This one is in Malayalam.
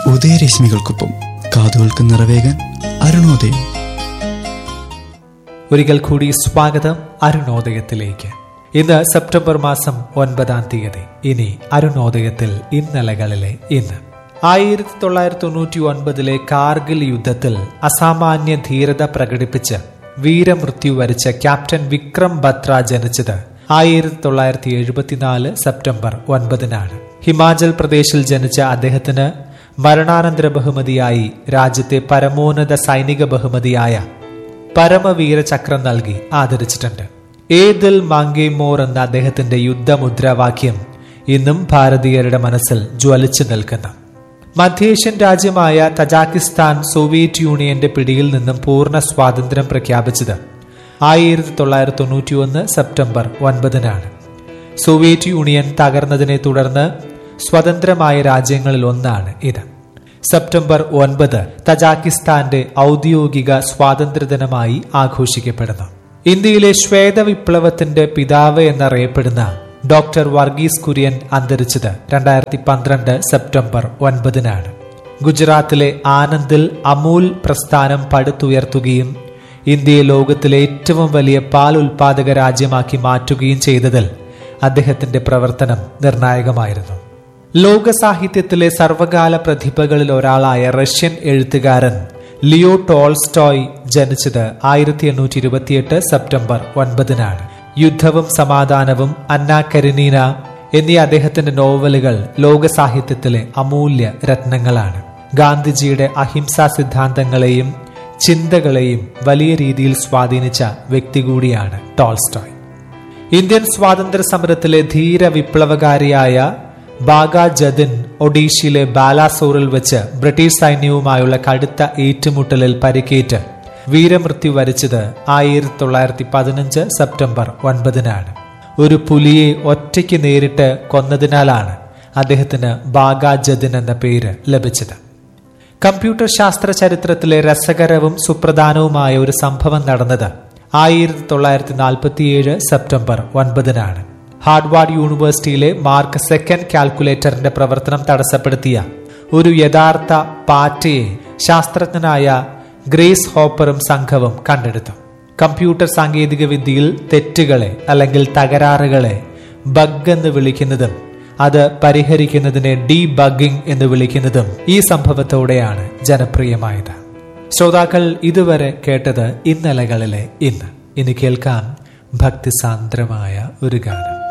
ഉദയരശ്മികൾക്കൊപ്പം കാതുകൾക്ക് നിറവേകാൻ അരുണോദയം ഒരിക്കൽ കൂടി സ്വാഗതം അരുണോദയത്തിലേക്ക് ഇന്ന് സെപ്റ്റംബർ മാസം ഒൻപതാം തീയതി ഇനി അരുണോദയത്തിൽ ഇന്നലകളിലെ ഇന്ന് ആയിരത്തി തൊള്ളായിരത്തി തൊണ്ണൂറ്റി ഒൻപതിലെ കാർഗിൽ യുദ്ധത്തിൽ അസാമാന്യ ധീരത പ്രകടിപ്പിച്ച് വീരമൃത്യു വരിച്ച ക്യാപ്റ്റൻ വിക്രം ബത്ര ജനിച്ചത് ആയിരത്തി തൊള്ളായിരത്തി എഴുപത്തിനാല് സെപ്റ്റംബർ ഒൻപതിനാണ് ഹിമാചൽ പ്രദേശിൽ ജനിച്ച അദ്ദേഹത്തിന് മരണാനന്തര ബഹുമതിയായി രാജ്യത്തെ പരമോന്നത സൈനിക ബഹുമതിയായ പരമവീര ചക്രം നൽകി ആദരിച്ചിട്ടുണ്ട് ഏതിൽ മാങ്കേ മോർ എന്ന അദ്ദേഹത്തിന്റെ യുദ്ധമുദ്രാവാക്യം ഇന്നും ഭാരതീയരുടെ മനസ്സിൽ ജ്വലിച്ചു നിൽക്കുന്നു മധ്യേഷ്യൻ രാജ്യമായ തജാക്കിസ്ഥാൻ സോവിയറ്റ് യൂണിയന്റെ പിടിയിൽ നിന്നും പൂർണ്ണ സ്വാതന്ത്ര്യം പ്രഖ്യാപിച്ചത് ആയിരത്തി തൊള്ളായിരത്തി തൊണ്ണൂറ്റി ഒന്ന് സെപ്റ്റംബർ ഒൻപതിനാണ് സോവിയറ്റ് യൂണിയൻ തകർന്നതിനെ തുടർന്ന് സ്വതന്ത്രമായ രാജ്യങ്ങളിൽ ഒന്നാണ് ഇത് സെപ്റ്റംബർ ഒൻപത് തജാക്കിസ്ഥാന്റെ ഔദ്യോഗിക സ്വാതന്ത്ര്യദിനമായി ആഘോഷിക്കപ്പെടുന്നു ഇന്ത്യയിലെ ശ്വേത വിപ്ലവത്തിന്റെ പിതാവ് എന്നറിയപ്പെടുന്ന ഡോക്ടർ വർഗീസ് കുര്യൻ അന്തരിച്ചത് രണ്ടായിരത്തി പന്ത്രണ്ട് സെപ്റ്റംബർ ഒൻപതിനാണ് ഗുജറാത്തിലെ ആനന്ദിൽ അമൂൽ പ്രസ്ഥാനം പടുത്തുയർത്തുകയും ഇന്ത്യയെ ലോകത്തിലെ ഏറ്റവും വലിയ പാൽ ഉൽപാദക രാജ്യമാക്കി മാറ്റുകയും ചെയ്തതിൽ അദ്ദേഹത്തിന്റെ പ്രവർത്തനം നിർണായകമായിരുന്നു ലോക സാഹിത്യത്തിലെ സർവകാല പ്രതിഭകളിൽ ഒരാളായ റഷ്യൻ എഴുത്തുകാരൻ ലിയോ ടോൾസ്റ്റോയ് ജനിച്ചത് ആയിരത്തി എണ്ണൂറ്റി ഇരുപത്തിയെട്ട് സെപ്റ്റംബർ ഒൻപതിനാണ് യുദ്ധവും സമാധാനവും അന്ന കരീനീന എന്നീ അദ്ദേഹത്തിന്റെ നോവലുകൾ ലോക സാഹിത്യത്തിലെ അമൂല്യ രത്നങ്ങളാണ് ഗാന്ധിജിയുടെ അഹിംസാ സിദ്ധാന്തങ്ങളെയും ചിന്തകളെയും വലിയ രീതിയിൽ സ്വാധീനിച്ച വ്യക്തി കൂടിയാണ് ടോൾസ്റ്റോയ് ഇന്ത്യൻ സ്വാതന്ത്ര്യ സമരത്തിലെ ധീര വിപ്ലവകാരിയായ ബാഗ ജതിൻ ഒഡീഷയിലെ ബാലാസോറിൽ വെച്ച് ബ്രിട്ടീഷ് സൈന്യവുമായുള്ള കടുത്ത ഏറ്റുമുട്ടലിൽ പരിക്കേറ്റ് വീരമൃത്യു വരിച്ചത് ആയിരത്തി തൊള്ളായിരത്തി പതിനഞ്ച് സെപ്റ്റംബർ ഒൻപതിനാണ് ഒരു പുലിയെ ഒറ്റയ്ക്ക് നേരിട്ട് കൊന്നതിനാലാണ് അദ്ദേഹത്തിന് ബാഗ ജതിൻ എന്ന പേര് ലഭിച്ചത് കമ്പ്യൂട്ടർ ശാസ്ത്ര ചരിത്രത്തിലെ രസകരവും സുപ്രധാനവുമായ ഒരു സംഭവം നടന്നത് ആയിരത്തി തൊള്ളായിരത്തി നാൽപ്പത്തിയേഴ് സെപ്റ്റംബർ ഒൻപതിനാണ് ഹാർഡ്വാർഡ് യൂണിവേഴ്സിറ്റിയിലെ മാർക്ക് സെക്കൻഡ് കാൽക്കുലേറ്ററിന്റെ പ്രവർത്തനം തടസ്സപ്പെടുത്തിയ ഒരു യഥാർത്ഥ പാറ്റയെ ശാസ്ത്രജ്ഞനായ ഗ്രേസ് ഹോപ്പറും സംഘവും കണ്ടെടുത്തു കമ്പ്യൂട്ടർ സാങ്കേതിക വിദ്യയിൽ തെറ്റുകളെ അല്ലെങ്കിൽ തകരാറുകളെ ബഗ് എന്ന് വിളിക്കുന്നതും അത് പരിഹരിക്കുന്നതിനെ ഡീ ബഗ്ഗിംഗ് എന്ന് വിളിക്കുന്നതും ഈ സംഭവത്തോടെയാണ് ജനപ്രിയമായത് ശ്രോതാക്കൾ ഇതുവരെ കേട്ടത് ഇന്നലകളിലെ ഇന്ന് ഇനി കേൾക്കാം ഭക്തിസാന്ദ്രമായ ഒരു ഗാനം